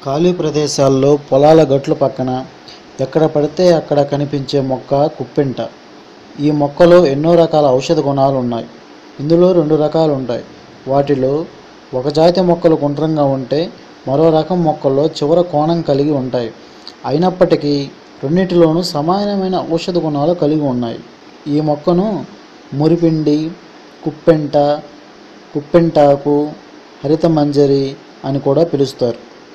ఖాళీ ప్రదేశాల్లో పొలాల గట్ల పక్కన ఎక్కడ పడితే అక్కడ కనిపించే మొక్క కుప్పెంట ఈ మొక్కలో ఎన్నో రకాల ఔషధ గుణాలు ఉన్నాయి ఇందులో రెండు రకాలు ఉంటాయి వాటిలో ఒక జాతి మొక్కలు గుండ్రంగా ఉంటే మరో రకం మొక్కల్లో చివర కోణం కలిగి ఉంటాయి అయినప్పటికీ రెండింటిలోనూ సమానమైన ఔషధ గుణాలు కలిగి ఉన్నాయి ఈ మొక్కను మురిపిండి కుప్పెంట కుప్పెంటాకు హరిత మంజరి అని కూడా పిలుస్తారు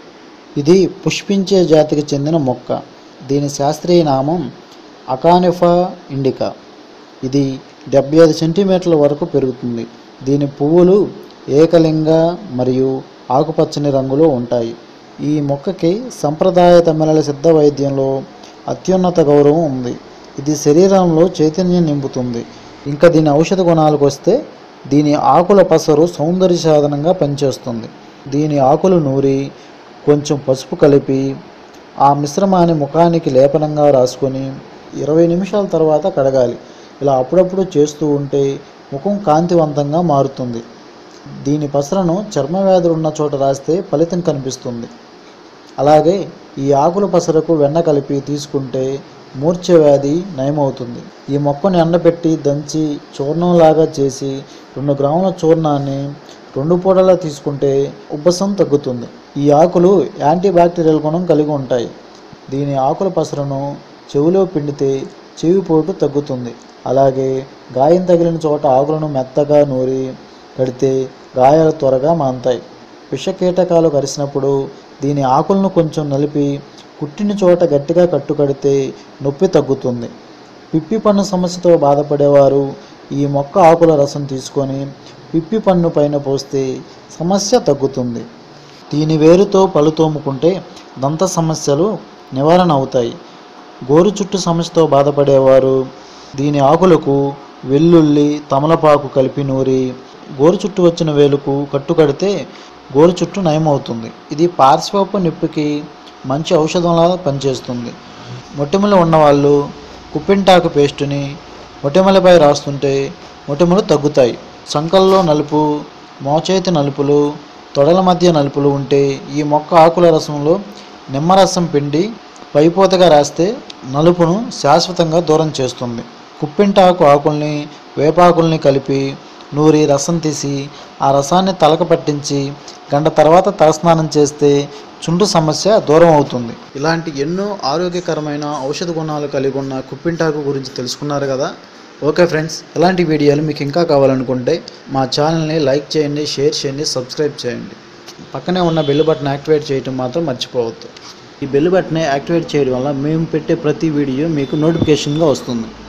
ఇది పుష్పించే జాతికి చెందిన మొక్క దీని శాస్త్రీయ నామం అకానిఫా ఇండికా ఇది డెబ్బై ఐదు సెంటీమీటర్ల వరకు పెరుగుతుంది దీని పువ్వులు ఏకలింగ మరియు ఆకుపచ్చని రంగులో ఉంటాయి ఈ మొక్కకి సంప్రదాయ తమిళ సిద్ధ వైద్యంలో అత్యున్నత గౌరవం ఉంది ఇది శరీరంలో చైతన్యం నింపుతుంది ఇంకా దీని ఔషధ గుణాలకు వస్తే దీని ఆకుల పసరు సౌందర్య సాధనంగా పనిచేస్తుంది దీని ఆకులు నూరి కొంచెం పసుపు కలిపి ఆ మిశ్రమాన్ని ముఖానికి లేపనంగా రాసుకొని ఇరవై నిమిషాల తర్వాత కడగాలి ఇలా అప్పుడప్పుడు చేస్తూ ఉంటే ముఖం కాంతివంతంగా మారుతుంది దీని పసరను చర్మ వ్యాధులు ఉన్న చోట రాస్తే ఫలితం కనిపిస్తుంది అలాగే ఈ ఆకుల పసరకు వెన్న కలిపి తీసుకుంటే మూర్ఛ వ్యాధి నయమవుతుంది ఈ మొక్కను ఎండబెట్టి దంచి చూర్ణంలాగా చేసి రెండు గ్రాముల చూర్ణాన్ని రెండు పూటలా తీసుకుంటే ఉబ్బసం తగ్గుతుంది ఈ ఆకులు యాంటీ బ్యాక్టీరియల్ గుణం కలిగి ఉంటాయి దీని ఆకుల పసరును చెవిలో పిండితే చెవిపోటు తగ్గుతుంది అలాగే గాయం తగిలిన చోట ఆకులను మెత్తగా నూరి కడితే గాయాలు త్వరగా మాంతాయి విషకీటకాలు కరిసినప్పుడు దీని ఆకులను కొంచెం నలిపి కుట్టిన చోట గట్టిగా కట్టుకడితే నొప్పి తగ్గుతుంది పిప్పి పన్ను సమస్యతో బాధపడేవారు ఈ మొక్క ఆకుల రసం తీసుకొని పిప్పి పన్ను పైన పోస్తే సమస్య తగ్గుతుంది దీని వేరుతో పళ్ళు తోముకుంటే దంత సమస్యలు నివారణ అవుతాయి గోరు చుట్టు సమస్యతో బాధపడేవారు దీని ఆకులకు వెల్లుల్లి తమలపాకు కలిపి నూరి గోరు చుట్టు వచ్చిన వేలుకు కట్టుకడితే గోరు చుట్టు నయమవుతుంది ఇది పార్శ్వపు నొప్పికి మంచి ఔషధంలా పనిచేస్తుంది మొటిమలు ఉన్నవాళ్ళు కుప్పింటాకు పేస్టుని మొటిమలపై రాస్తుంటే మొటిమలు తగ్గుతాయి సంకల్లో నలుపు మోచేతి నలుపులు తొడల మధ్య నలుపులు ఉంటే ఈ మొక్క ఆకుల రసంలో నిమ్మరసం పిండి పైపోతగా రాస్తే నలుపును శాశ్వతంగా దూరం చేస్తుంది కుప్పింటాకు ఆకుల్ని వేపాకుల్ని కలిపి నూరి రసం తీసి ఆ రసాన్ని తలకు పట్టించి గంట తర్వాత తలస్నానం చేస్తే చుండు సమస్య దూరం అవుతుంది ఇలాంటి ఎన్నో ఆరోగ్యకరమైన ఔషధ గుణాలు కలిగి ఉన్న కుప్పింటాకు గురించి తెలుసుకున్నారు కదా ఓకే ఫ్రెండ్స్ ఇలాంటి వీడియోలు మీకు ఇంకా కావాలనుకుంటే మా ఛానల్ని లైక్ చేయండి షేర్ చేయండి సబ్స్క్రైబ్ చేయండి పక్కనే ఉన్న బెల్ బటన్ యాక్టివేట్ చేయడం మాత్రం మర్చిపోవద్దు ఈ బెల్ బటన్ యాక్టివేట్ చేయడం వల్ల మేము పెట్టే ప్రతి వీడియో మీకు నోటిఫికేషన్గా వస్తుంది